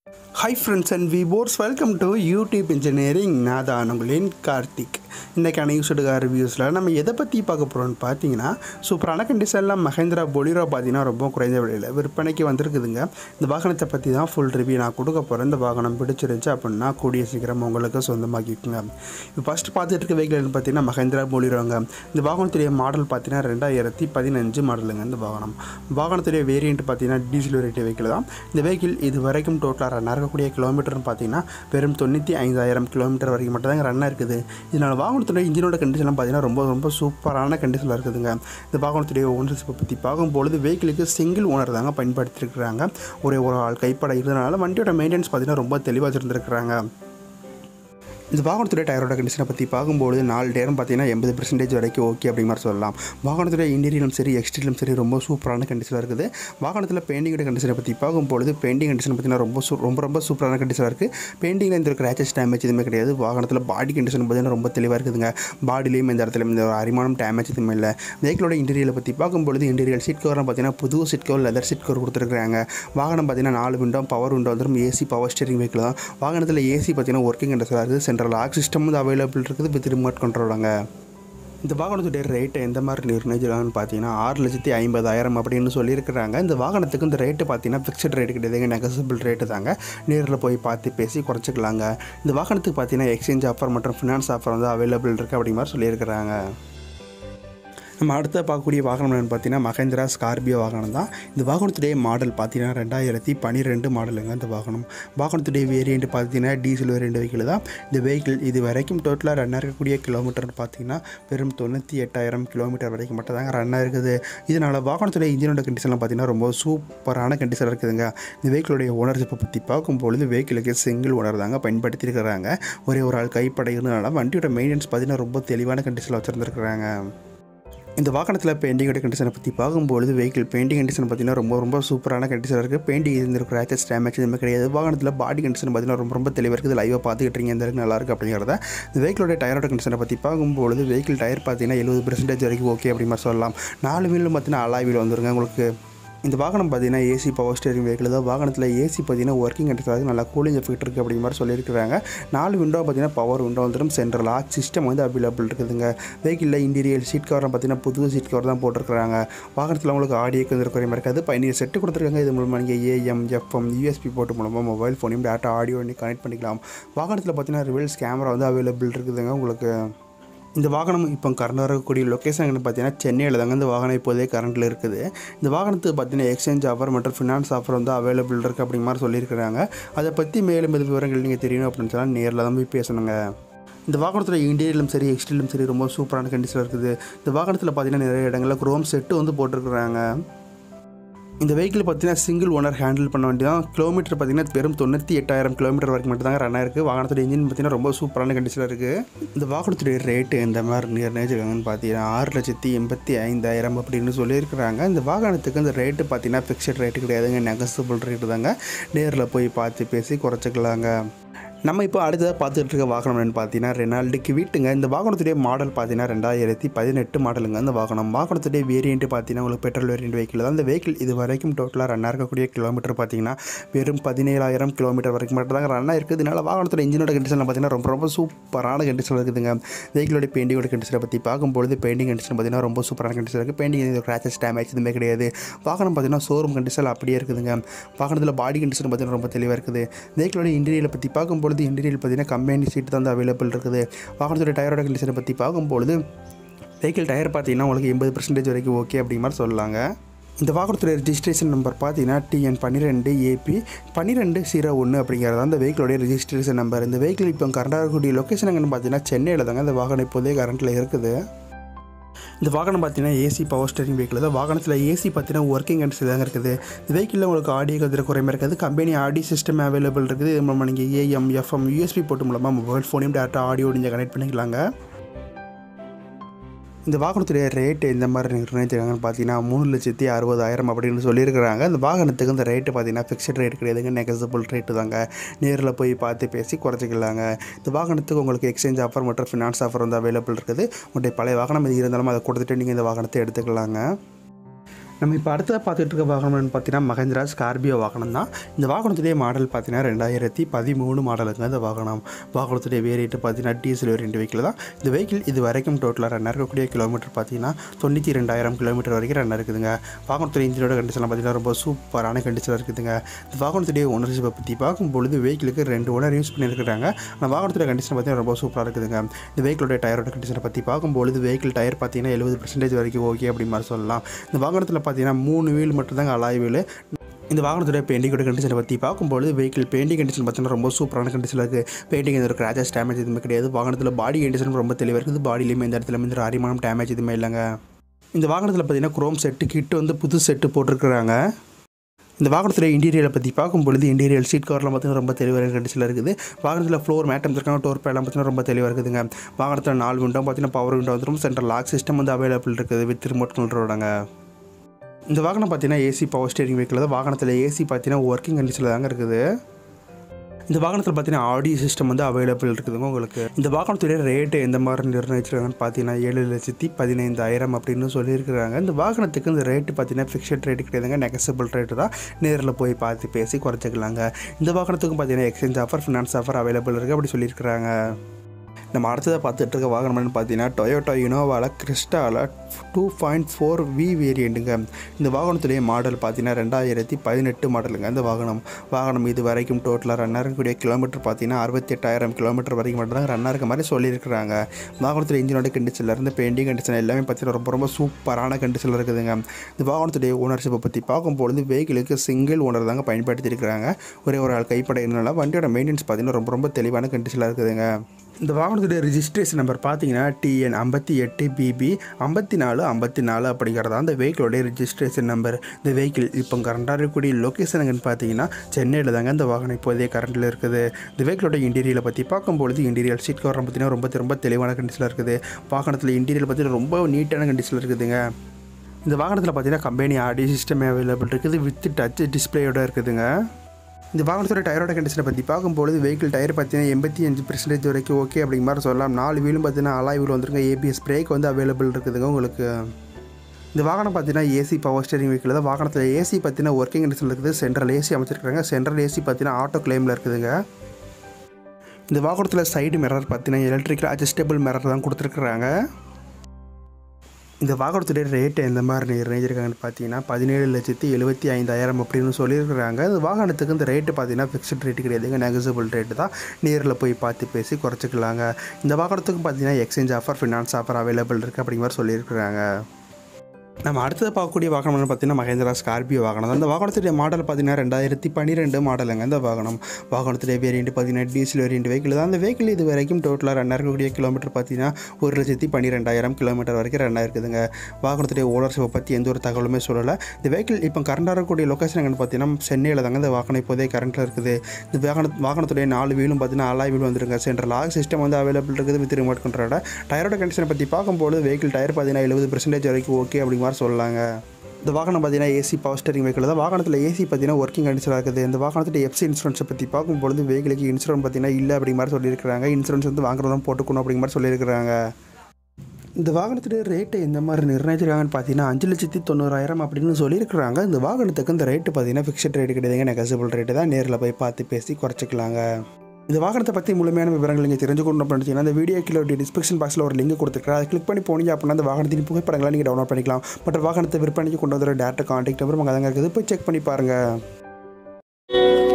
high friends and viewers welcome to YouTube engineering நான் தான் உங்களின் கார்த்திக் இன்றைக்கான யூஸ்டுகா ரிவ்யூஸில் நம்ம எதை பற்றி பார்க்க போகிறோம்னு பார்த்தீங்கன்னா சூப்பரான கண்டிஷனில் மஹேந்திரா பொலிரோ பார்த்தீங்கன்னா ரொம்ப குறைந்த விலையில் விற்பனைக்கு வந்திருக்குதுங்க இந்த வாகனத்தை பற்றி தான் ஃபுல் ரிவ்யூ நான் கொடுக்க போகிறேன் இந்த வாகனம் பிடிச்சிருந்துச்சு அப்படின்னா கூடிய சீக்கிரம் உங்களுக்கு சொந்தமாக்கிக்குங்க இப்போ ஃபஸ்ட்டு பார்த்துட்டு இருக்க வெஹிக்கிள்னு பார்த்தீங்கன்னா மஹேந்திரா பொலிரோங்க இந்த வாகனத்துடைய மாடல் பார்த்தீங்கன்னா ரெண்டாயிரத்தி பதினஞ்சு மாடலுங்க இந்த வாகனம் வாகனத்துடைய வேரியண்ட் பார்த்தீங்கன்னா டீசல் வேரியண்ட் வெஹிக்கிள் தான் இந்த வெஹிக்கிள் இது வரைக்கும் டோட்டலாக ரன் ஆகக்கூடிய கிலோமீட்டர்னு பார்த்தீங்கன்னா வெறும் தொண்ணூற்றி ஐந்தாயிரம் கிலோமீட்டர் வரைக்கும் மட்டும் தாங்க ரன் இருக்குது இதனால் வாகனத்துடைய இன்ஜினோட கண்டிஷன்லாம் பார்த்தீங்கன்னா ரொம்ப ரொம்ப சூப்பரான கண்டிஷனில் இருக்குதுங்க இந்த வாகனத்துடைய ஓனர்ஷிப்பை பற்றி பார்க்கும்பொழுது வெஹிக்கிளுக்கு சிங்கிள் ஓனர் தாங்க பயன்படுத்தியிருக்கிறாங்க ஒரே ஒரு ஆள் கைப்பட இருந்தனால வண்டியோட மெயின்டெனன்ஸ் பார்த்தீங்கன்னா ரொம்ப தெளிவாக வச்சுருந்துருக்குறாங்க இந்த வாகனத்துடைய டயரோட கண்டிஷனை பற்றி பார்க்கும்போது நாலு டயரும் பார்த்தீங்கன்னா எண்பது பர்சன்டேஜ் வரைக்கும் ஓகே அப்படிங்கிற மாதிரி சொல்லலாம் வாகனத்துடைய இன்டீரியலும் சரி எக்ஸ்டீரியலும் சரி ரொம்ப சூப்பரான கண்டிஷனில் இருக்குது வாகனத்தில் பெயிண்டிங்கோட கண்டிஷனை பற்றி பார்க்கும்பொழுது பெயிண்டிங் கண்டிஷன் பார்த்தீங்கன்னா ரொம்ப சூ ரொம்ப ரொம்ப சூப்பரான கண்டிஷனாக இருக்குது பெயிண்டிங்கில் எந்த ஒரு கிராச்சஸ் டேமேஜ் எதுவுமே கிடையாது வாகனத்தில் பாடி கண்டிஷன் பார்த்தீங்கன்னா ரொம்ப தெளிவாக இருக்குதுங்க பாடிலையும் இந்த இடத்துல இந்த ஒரு அரிமானம் டேமேஜ் எதுவுமே இல்லை வெஹிக்கிளோட இன்டீரியலை பற்றி பார்க்கும்பொழுது இன்டீரியல் சீட் கவர்லாம் பார்த்தீங்கன்னா புது seat cover leather seat cover கொடுத்துருக்காங்க வாகனம் பார்த்தீங்கன்னா நாலு விண்டோ பவர் விண்டோ வந்துடும் ஏசி பவர் ஸ்டேரிங் வெஹிக்கிள் தான் வாகனத்தில் ஏசி பார்த்தீங்கன்னா ஒர்க்கிங் கண்டிஷனாக இருக்குது சென்ட்ரல் லாக் சிஸ்டம் வந்து அவைலபிள் இருக்குது வித் ரிமோட் கண்ட்ரோலாங்க இந்த வாகனத்துடைய ரேட்டு எந்த மாதிரி நிர்ணயிச்சிருக்காங்கன்னு பார்த்தீங்கன்னா ஆறு லட்சத்தி ஐம்பதாயிரம் அப்படின்னு சொல்லியிருக்கிறாங்க இந்த வாகனத்துக்கு இந்த ரேட்டு பார்த்தீங்கன்னா ஃபிக்ஸட் ரேட்டு கிடையாதுங்க நெகசபிள் ரேட்டு தாங்க நேரில் போய் பார்த்து பேசி குறைச்சிக்கலாங்க இந்த வாகனத்துக்கு பார்த்தீங்கன்னா எக்ஸ்சேஞ்ச் ஆஃபர் மற்றும் ஃபினான்ஸ் ஆஃபர் வந்து அவைலபிள் இருக்குது அப்படிங்கிற மாதிரி சொல்லியிருக்கிறாங்க நம்ம அடுத்த பார்க்கக்கூடிய வாகனம் என்னென்னு பார்த்தீங்கன்னா மகேந்திரா ஸ்கார்பியோ வாகனம் தான் இந்த வாகனத்துடைய மாடல் பார்த்தீங்கன்னா ரெண்டாயிரத்தி பன்னிரெண்டு மாடலுங்க இந்த வாகனம் வாகனத்துடைய வேரியண்ட் பார்த்தீங்கன்னா டீசல் வேரியண்ட் வெஹிக்கிள் தான் இந்த வெஹிக்கிள் இது வரைக்கும் டோட்டலாக ரன் இருக்கக்கூடிய கிலோமீட்டர்னு பார்த்தீங்கன்னா வெறும் தொண்ணூற்றி எட்டாயிரம் கிலோமீட்டர் வரைக்கும் மட்டும் தாங்க ரன் இருக்குது இதனால் வாகனத்துடைய இன்ஜினோட கண்டிஷன்லாம் பார்த்தீங்கன்னா ரொம்ப சூப்பரான கண்டிஷன் இருக்குதுங்க இந்த வெஹிக்கிளுடைய ஓனர்ஷிப்பை பற்றி பார்க்கும்பொழுது வெஹிக்கிளுக்கு சிங்கிள் ஓனர் தாங்க பயன்படுத்தியிருக்கிறாங்க ஒரே ஒரு ஆள் கைப்பட இருந்தனால வண்டியோட மெயின்டெனன்ஸ் பார்த்தீங்கன்னா ரொம்ப தெளிவான கண்டிஷனில் வச்சுருந்துருக்குறாங்க இந்த வாகனத்தில் பெயிண்டிங்கோட கண்டிஷனை பற்றி பார்க்கும்பொழுது வெஹிக்கிள் பெயிண்டிங் கண்டிஷன் பார்த்தீங்கன்னா ரொம்ப ரொம்ப சூப்பரான கண்டிஷன் இருக்குது பெயிண்டிங் இருந்திருக்கிற ஆச்சஸ் டேமேஜ் எதுவுமே கிடையாது வாகனத்தில் பாடி கண்டிஷன் பார்த்தீங்கன்னா ரொம்ப ரொம்ப தெளிவாக இருக்குது லைவாக பார்த்துக்கிட்டீங்க எந்த அளவுக்கு நல்லா இருக்குது அப்படிங்கிறத இந்த வெஹிக்கிளோட டயரோட கண்டிஷனை பற்றி பார்க்கும்பொழுது வெஹிக்கிள் டயர் பார்த்தீங்கன்னா எழுபது பர்சன்டேஜ் வரைக்கும் ஓகே அப்படி மாதிரி சொல்லலாம் நாலு வீலும் பார்த்தீங்கன்னா அலாய் வீல் வந்துருங்க உங்களுக்கு இந்த வாகனம் பார்த்தீங்கன்னா ஏசி பவர் ஸ்டேரிங் வெஹிக்கிள் தான் வாகனத்தில் ஏசி பார்த்தீங்கன்னா ஒர்க்கிங் கண்டிஷன் நல்லா கூலிங் எஃபெக்ட் இருக்குது அப்படிங்கிற மாதிரி சொல்லியிருக்கிறாங்க நாலு விண்டோ பார்த்தீங்கன்னா பவர் விண்டோ வந்துடும் சென்ட்ரல் லாக் சிஸ்டம் வந்து அவைலபிள் இருக்குதுங்க வெஹிக்கிளில் இன்டீரியல் சீட் கவர் பார்த்தீங்கன்னா புது சீட் கவர் தான் போட்டிருக்கிறாங்க வாகனத்தில் உங்களுக்கு ஆடியோக்கு வந்து குறைய இருக்காது பயணியர் செட்டு கொடுத்துருக்காங்க இது மூலமாக நீங்கள் ஏஎம் எஃப்எம் யூஎஸ்பி போட்டு மூலமாக மொபைல் ஃபோனையும் டேட்டா ஆடியோ பண்ணி கனெக்ட் பண்ணிக்கலாம் வாகனத்தில் பார்த்தீங்கன்னா ரிவல்ஸ் கேமரா வந்து அவைலபிள் இருக்குதுங்க உங்களுக்கு இந்த வாகனம் இப்போ கரண்ட் வரக்கூடிய லொக்கேஷன் எங்கன்னு பார்த்தீங்கன்னா சென்னையில் தாங்க இந்த வாகனம் இப்போதே கரண்ட்டில் இருக்குது இந்த வாகனத்துக்கு பார்த்தீங்கன்னா எக்ஸ்சேஞ்ச் ஆஃபர் மற்றும் ஃபினான்ஸ் ஆஃபர் வந்து அவைலபிள் இருக்குது அப்படிங்கிற மாதிரி சொல்லியிருக்கிறாங்க அதை பற்றி மேலும் எது விவரங்கள் நீங்கள் தெரியணும் அப்படின்னு சொன்னால் நேரில் தான் போய் பேசணுங்க இந்த வாகனத்தில் இன்டீரியலும் சரி எக்ஸ்டீரியலும் சரி ரொம்ப சூப்பரான கண்டிஷனில் இருக்குது இந்த வாகனத்தில் பார்த்தீங்கன்னா நிறைய இடங்களில் குரோம் செட்டு வந்து போட்டிருக்கிறாங்க இந்த வெஹிக்கிள் பார்த்தீங்கன்னா சிங்கிள் ஓனர் ஹேண்டில் பண்ண வேண்டியதான் கிலோமீட்டர் பார்த்தீங்கன்னா வெறும் தொண்ணூற்றி எட்டாயிரம் கிலோமீட்டர் வரைக்கும் மட்டும் தாங்க ரன் ஆயிருக்கு வாகனத்துடைய இன்ஜின் பார்த்தீங்கன்னா ரொம்ப சூப்பரான கண்டிஷனில் இருக்குது இந்த வாகனத்துடைய ரேட்டு எந்த மாதிரி நிர்ணயிச்சிருக்காங்கன்னு பார்த்தீங்கன்னா ஆறு லட்சத்தி எண்பத்தி ஐந்தாயிரம் அப்படின்னு சொல்லியிருக்கிறாங்க இந்த வாகனத்துக்கு இந்த ரேட்டு பார்த்தீங்கன்னா ஃபிக்ஸட் ரேட்டு கிடையாதுங்க நெகசபிள் ரேட்டு தாங்க நேரில் போய் பார்த்து பேசி குறைச்சிக்கலாங்க நம்ம இப்போ அடுத்ததாக பார்த்துட்டு இருக்க வாகனம் என்னன்னு பார்த்தீங்கன்னா ரெனால்டுக்கு வீட்டுங்க இந்த வாகனத்துடைய மாடல் பார்த்தீங்கன்னா ரெண்டாயிரத்தி பதினெட்டு மாடலுங்க அந்த வாகனம் வாகனத்துடைய வேரியண்ட் பார்த்தீங்கன்னா உங்களுக்கு பெட்ரோல் வேரியண்ட் வெஹிக்கிள் தான் அந்த வெஹிக்கிள் இது வரைக்கும் டோட்டலாக ரன் இருக்கக்கூடிய கிலோமீட்டர் பார்த்தீங்கன்னா வெறும் பதினேழாயிரம் கிலோமீட்டர் வரைக்கும் மட்டும் தான் ரன் ஆயிருக்கு இதனால் வாகனத்தோட இன்ஜினோட கண்டிஷன் பார்த்தீங்கன்னா ரொம்ப ரொம்ப சூப்பரான கண்டிஷன் இருக்குதுங்க வெஹிக்கிளோட பெயிண்டிங்கோட கண்டிஷனை பற்றி பார்க்கும்பொழுது பெயிண்டிங் கண்டிஷன் பார்த்தீங்கன்னா ரொம்ப சூப்பரான கண்டிஷன் இருக்குது பெயிண்டிங் கிராச்சஸ் டேமேஜ் எதுவுமே கிடையாது வாகனம் பார்த்தீங்கன்னா ஷோரூம் கண்டிஷன் அப்படியே இருக்குதுங்க வாகனத்தில் பாடி கண்டிஷன் பார்த்தீங்கன்னா ரொம்ப தெளிவாக இருக்குது வெஹிக்கிளோட இன்டீரியலை பற்றி பார்க்கும்போது பொழுது இன்டீரியல் பார்த்தீங்கன்னா கம்பெனி சீட் தான் வந்து அவைலபிள் இருக்குது வாகனத்தோட டயரோட கண்டிஷனை பற்றி பார்க்கும்பொழுது வெஹிக்கிள் டயர் பார்த்தீங்கன்னா உங்களுக்கு எண்பது பர்சன்டேஜ் வரைக்கும் ஓகே அப்படிங்கிற மாதிரி சொல்லலாங்க இந்த வாகனத்துடைய ரெஜிஸ்ட்ரேஷன் நம்பர் பார்த்தீங்கன்னா டிஎன் பன்னிரெண்டு ஏபி பன்னிரெண்டு ஜீரோ ஒன்று அப்படிங்கிறது அந்த வெஹிக்கிளோடைய ரெஜிஸ்ட்ரேஷன் நம்பர் இந்த வெஹிக்கிள் இப்போ கரண்டாக இருக்கக்கூடிய லொக்கேஷன் எங்கன்னு பார்த்தீங்கன்னா சென்னையில் தாங்க இந்த வாகனம் இப்போதே கரண்ட்டில் இருக்குது இந்த வாகனம் பார்த்தீங்கன்னா ஏசி பவர் ஸ்டேரிங் வெஹிக்கிள் தான் வாகனத்தில் ஏசி பார்த்தீங்கன்னா ஒர்க்கிங் கண்டிஷன் தாங்க இருக்குது இந்த வெஹிக்கிளில் உங்களுக்கு ஆடியோ கதிர குறைமை இருக்காது கம்பெனி ஆடி சிஸ்டம் அவைலபிள் இருக்குது இது மூலமாக நீங்கள் ஏஎம் எஃப்எம் யூஎஸ்பி போட்டு மூலமாக மொபைல் ஃபோனையும் டேட்டா ஆடியோ நீங்கள் கனெக்ட் பண்ணிக்கலாங்க இந்த வாகனத்துடைய ரேட்டு எந்த மாதிரி நிர்ணயிச்சிருக்காங்கன்னு பார்த்தீங்கன்னா மூணு லட்சத்தி அறுபதாயிரம் அப்படின்னு சொல்லியிருக்கிறாங்க இந்த வாகனத்துக்கு இந்த ரேட்டு பார்த்தீங்கன்னா ஃபிக்ஸட் ரேட் கிடையாதுங்க நெகசபிள் ரேட்டு தாங்க நேரில் போய் பார்த்து பேசி குறைச்சிக்கலாங்க இந்த வாகனத்துக்கு உங்களுக்கு எக்ஸ்சேஞ்ச் ஆஃபர் மற்றும் ஃபினான்ஸ் ஆஃபர் வந்து அவைலபிள் இருக்குது உங்களுடைய பழைய வாகனம் இது இருந்தாலும் அதை கொடுத்துட்டு நீங்கள் இந்த வாகனத்தை எடுத்துக்கலாங்க நம்ம இப்போ அடுத்ததாக பார்த்துட்டு இருக்க வாகனம்னு பார்த்தீங்கன்னா மகேந்திரா ஸ்கார்பியோ வாகனம் தான் இந்த வாகனத்துடைய மாடல் பார்த்தீங்கன்னா ரெண்டாயிரத்தி பதிமூணு மாடலுங்க இந்த வாகனம் வாகனத்துடைய வேரியேட்டு பார்த்தீங்கன்னா டீசல் வேரியண்ட் வெஹிக்கிள் தான் இந்த வெஹிக்கிள் இது வரைக்கும் டோட்டலாக ரன் இருக்கக்கூடிய கிலோமீட்டர் பார்த்தீங்கன்னா தொண்ணூற்றி ரெண்டாயிரம் கிலோமீட்டர் வரைக்கும் ரன் இருக்குதுங்க வாகனத்துடைய இன்ஜினோட கண்டிஷன்லாம் பார்த்தீங்கன்னா ரொம்ப சூப்பரான கண்டிஷனில் இருக்குதுங்க இந்த வாகனத்துடைய ஓனர்ஷிப்பை பற்றி பார்க்கும்பொழுது வெஹிக்கிளுக்கு ரெண்டு ஓனர் யூஸ் பண்ணியிருக்கிறாங்க ஆனால் வாகனத்துடைய கண்டிஷன் பார்த்தீங்கன்னா ரொம்ப சூப்பராக இருக்குதுங்க இந்த வெஹிக்கிளோட டயரோட கண்டிஷனை பற்றி பார்க்கும்பொழுது வெஹிக்கிள் டயர் பார்த்தீங்கன்னா எழுபது பர்சன்டேஜ் வரைக்கும் ஓகே அப்படி மாதிரி சொல்லலாம் இந்த வாகனத்தில் பார்த்தீங்கன்னா மூணு வீல் மட்டும்தாங்க அலாய் வீல் இந்த வாகனத்துடைய பெயிண்டிங்கோட கண்டிஷனை பற்றி பார்க்கும்பொழுது வெஹிக்கிள் பெயிண்டிங் கண்டிஷன் பார்த்தீங்கன்னா ரொம்ப சூப்பரான கண்டிஷனில் இருக்குது பெயிண்டிங் எந்த ஒரு கிராச்சஸ் டேமேஜ் எதுவுமே கிடையாது வாகனத்தில் பாடி கண்டிஷன் ரொம்ப தெளிவாக இருக்குது பாடியிலையுமே எந்த இடத்துல எந்த ஒரு அரிமானம் டேமேஜ் எதுவுமே இல்லைங்க இந்த வாகனத்தில் பார்த்தீங்கன்னா குரோம் செட்டு கிட்டு வந்து புது செட்டு போட்டிருக்கிறாங்க இந்த வாகனத்தில் இன்டீரியரை பற்றி பார்க்கும்பொழுது இன்டீரியர் சீட் கவர்லாம் பார்த்தீங்கன்னா ரொம்ப தெளிவான கண்டிஷனில் இருக்குது வாகனத்தில் ஃப்ளோர் மேட்டம் இருக்காங்க டோர் பேலாம் பார்த்தீங்கன்னா ரொம்ப தெளிவாக இருக்குதுங்க வாகனத்தில் நாலு விண்டோ பார்த்தீங்கன்னா பவர் விண்டோ வந்துடும் சென்ட்ரல் லாக் சிஸ்டம் வந்து அவைலபிள் இருக்குது வித் ரிமோட் கண்ட்ரோலோடங்க இந்த வாகனம் பார்த்தீங்கன்னா ஏசி பவர் ஸ்டேரிங் வெஹிக்கிள் தான் வாகனத்தில் ஏசி பார்த்தீங்கன்னா ஒர்க்கிங் கண்டிஷனில் தாங்க இருக்குது இந்த வாகனத்தில் பார்த்தீங்கன்னா ஆடியோ சிஸ்டம் வந்து அவைலபிள் இருக்குதுங்க உங்களுக்கு இந்த வாகனத்துடைய ரேட்டு எந்த மாதிரி நிர்ணயிச்சிருக்காங்கன்னு பார்த்தீங்கன்னா ஏழு லட்சத்தி பதினைந்தாயிரம் அப்படின்னு சொல்லியிருக்கிறாங்க இந்த வாகனத்துக்கு இந்த ரேட்டு பார்த்தீங்கன்னா ஃபிக்ஸட் ரேட்டு கிடையாதுங்க நெகசபிள் ரேட்டு தான் நேரில் போய் பார்த்து பேசி குறைச்சிக்கலாங்க இந்த வாகனத்துக்கும் பார்த்தீங்கன்னா exchange offer finance offer available இருக்குது அப்படி சொல்லியிருக்கிறாங்க நம்ம அடுத்ததாக பார்த்துட்டு இருக்க வாகனம்னு பார்த்தீங்கன்னா டொயோட்டோ இனோவாவில் கிறிஸ்டாவில் டூ பாயிண்ட் ஃபோர் வி வேரியண்ட்டுங்க இந்த வாகனத்துடைய மாடல் பார்த்தீங்கன்னா ரெண்டாயிரத்தி பதினெட்டு மாடலுங்க இந்த வாகனம் வாகனம் இது வரைக்கும் டோட்டலாக ரன் இருக்கக்கூடிய கிலோமீட்டர் பார்த்தீங்கன்னா அறுபத்தெட்டாயிரம் கிலோமீட்டர் வரைக்கும் மட்டும் தான் ரன் இருக்க மாதிரி சொல்லியிருக்கிறாங்க வாகனத்தில் இன்ஜினோட கண்டிஷனில் இருந்து பெயிண்டிங் கண்டிஷன் எல்லாமே பார்த்தீங்கன்னா ரொம்ப ரொம்ப சூப்பரான கண்டிஷனில் இருக்குதுங்க இந்த வாகனத்துடைய ஓனர்ஷிப்பை பற்றி பார்க்கும்பொழுது வெஹிக்கிளுக்கு சிங்கிள் ஓனர் தாங்க பயன்படுத்தியிருக்கிறாங்க ஒரே ஒரு ஆள் கைப்படையினால வண்டியோட மெயின்டெனன்ஸ் பார்த்தீங்கன்னா ரொம்ப ரொம்ப தெளிவான கண்டிஷனில் இருக்குதுங்க இந்த வாகனத்துடைய ரிஜிஸ்ட்ரேஷன் நம்பர் பார்த்தீங்கன்னா டிஎன் ஐம்பத்தி எட்டு பிபி ஐம்பத்தி நாலு ஐம்பத்தி நாலு அப்படிங்கிறது அந்த வெஹிக்கிளோடைய ரிஜிஸ்ட்ரேஷன் நம்பர் இந்த வெஹிக்கிள் இப்போ கரண்டாக இருக்கக்கூடிய லொக்கேஷன் எங்கன்னு பார்த்தீங்கன்னா சென்னையில் தாங்க இந்த வாகனம் இப்போதைய கரண்டில் இருக்குது இந்த வெஹிக்கிளோட இன்டீரியரை பற்றி பார்க்கும்பொழுது இன்டீரியர் சீட் கவர் பார்த்தீங்கன்னா ரொம்ப ரொம்ப தெளிவான கண்டிஷனில் இருக்குது வாகனத்தில் இன்டீரியர் பார்த்தீங்கன்னா ரொம்ப நீட்டான கண்டிஷனில் இருக்குதுங்க இந்த வாகனத்தில் பார்த்தீங்கன்னா கம்பெனி ஆடியோ சிஸ்டம் அவைலபிள் இருக்குது வித் டச் டிஸ்பிளேயோட இருக்குதுங்க இந்த வாகனத்தோட டயரோட கண்டிஷனை பற்றி பார்க்கும்பொழுது வெஹிக்கிள் டயர் பார்த்தீங்கன்னா எண்பத்தி அஞ்சு பர்சன்டேஜ் வரைக்கும் ஓகே அப்படிங்கிற மாதிரி சொல்லலாம் நாலு வீலும் பார்த்தீங்கன்னா அலாய் வீல் வந்துருங்க ஏபிஎஸ் பிரேக் வந்து அவைலபிள் இருக்குதுங்க உங்களுக்கு இந்த வாகனம் பார்த்தீங்கன்னா ஏசி பவர் ஸ்டேரிங் வெஹிக்கிள் தான் வாகனத்தில் ஏசி பார்த்தீங்கன்னா ஒர்க்கிங் கண்டிஷனில் இருக்குது சென்ட்ரல் ஏசி அமைச்சிருக்காங்க சென்ட்ரல் ஏசி பார்த்தீங்கன்னா ஆட்டோ கிளைமில் இருக்குதுங்க இந்த வாகனத்தில் சைடு மிரர் பார்த்தீங்கன்னா எலக்ட்ரிக்கல் அட்ஜஸ்டபிள் மிரர் தான் கொடுத்துருக்குறாங்க இந்த வாகனத்துடைய ரேட்டு எந்த மாதிரி நிர்ணயிச்சிருக்காங்கன்னு பார்த்தீங்கன்னா பதினேழு லட்சத்தி எழுபத்தி ஐந்தாயிரம் அப்படின்னு சொல்லியிருக்கிறாங்க இந்த வாகனத்துக்கு இந்த ரேட்டு பார்த்தீங்கன்னா ஃபிக்ஸ்ட் ரேட்டு கிடையாதுங்க நெகசிபிள் ரேட்டு தான் நேரில் போய் பார்த்து பேசி குறைச்சிக்கலாங்க இந்த வாகனத்துக்கு பார்த்தீங்கன்னா exchange offer finance offer available இருக்குது அப்படிங்கிற மாதிரி சொல்லியிருக்கிறாங்க நம்ம அடுத்தது பார்க்கக்கூடிய வாகனம் பார்த்தீங்கன்னா மகேந்திரா ஸ்கார்பியோ வாகனம் அந்த வாகனத்துடைய மாடல் பார்த்தீங்கன்னா ரெண்டாயிரத்தி பன்னிரெண்டு மாடலுங்க இந்த வாகனம் வாகனத்துடைய வேரியண்ட் பார்த்தீங்கன்னா டீசல் வேரியண்ட் வெஹிக்கிள் தான் அந்த வெஹிக்கிள் இது வரைக்கும் டோட்டலாக ரன் இருக்கக்கூடிய கிலோமீட்டர் பார்த்தீங்கன்னா ஒரு லட்சத்தி பன்னிரெண்டாயிரம் கிலோமீட்டர் வரைக்கும் ரன் ஆயிருக்குதுங்க வாகனத்துடைய ஓனர்ஷிப்பை பற்றி எந்த ஒரு தகவலுமே சொல்லலை இந்த வெஹிக்கிள் இப்போ கரண்டாக இருக்கக்கூடிய லொக்கேஷன் எங்கன்னு பார்த்தீங்கன்னா சென்னையில் தாங்க இந்த வாகனம் இப்போதே கரண்ட்டில் இருக்குது இந்த வாகன வாகனத்துடைய நாலு வீலும் பார்த்தீங்கன்னா அலாய் வீல் வந்துருங்க சென்ட்ரல் லாக் சிஸ்டம் வந்து அவைலபிள் இருக்குது வித் ரிமோட் கண்ட்ரோட டயரோட கண்டிஷனை பற்றி பார்க்கும்போது வெஹிக்கிள் டயர் பார்த்தீங்கன்னா எழுபது பர்சன்டேஜ் வரைக்கும் ஓகே அப்படிங்கிற மாதிரி சொல்லலாங்க இந்த வாகனம் பார்த்தீங்கன்னா ஏசி பவர் ஸ்டேரிங் வெஹிக்கிள் தான் வாகனத்தில் ஏசி பார்த்தீங்கன்னா ஒர்க்கிங் கண்டிஷனாக இருக்குது இந்த வாகனத்தில் எஃப்சி இன்சூரன்ஸை பற்றி பார்க்கும்பொழுது வெஹிக்கிளுக்கு இன்சூரன்ஸ் பார்த்தீங்கன்னா இல்லை அப்படிங்கிற மாதிரி சொல்லியிருக்கிறாங்க இன்சூரன்ஸ் வந்து வாங்குறதும் போட்டுக்கணும் அப்படிங்கிற மாதிரி சொல்லியிருக்கிறாங்க இந்த வாகனத்துடைய ரேட்டு எந்த மாதிரி நிர்ணயிச்சிருக்காங்கன்னு பார்த்தீங்கன்னா அஞ்சு லட்சத்தி தொண்ணூறாயிரம் அப்படின்னு சொல்லியிருக்கிறாங்க இந்த வாகனத்துக்கு இந்த ரேட்டு பார்த்தீங்கன்னா ஃபிக்ஸட் ரேட்டு கிடையாதுங்க நெகசிபிள் ரேட்டு தான் நேரில் போய் பார்த்து பேசி குறைச்சிக்கலாங்க இந்த வாகனத்தை பற்றி முழுமையான விவரங்கள் நீங்கள் தெரிஞ்சுக்கணும் அப்படின்னு அந்த வீடியோ கீழே டிஸ்கிரிப்ஷன் பாக்ஸில் ஒரு லிங்க் கொடுத்துருக்கேன் அதை கிளிக் பண்ணி போனீங்க அப்படின்னா அந்த வாகனத்தின் புகைப்படங்களை நீங்கள் டவுன்லோட் பண்ணிக்கலாம் மற்ற வாகனத்தை விற்பனைக்கு கொண்டு வந்து டேரக்ட் கான்டாக்ட் நம்பர் அங்கே தாங்க இருக்குது போய் செக் பண்ணி பாருங்கள்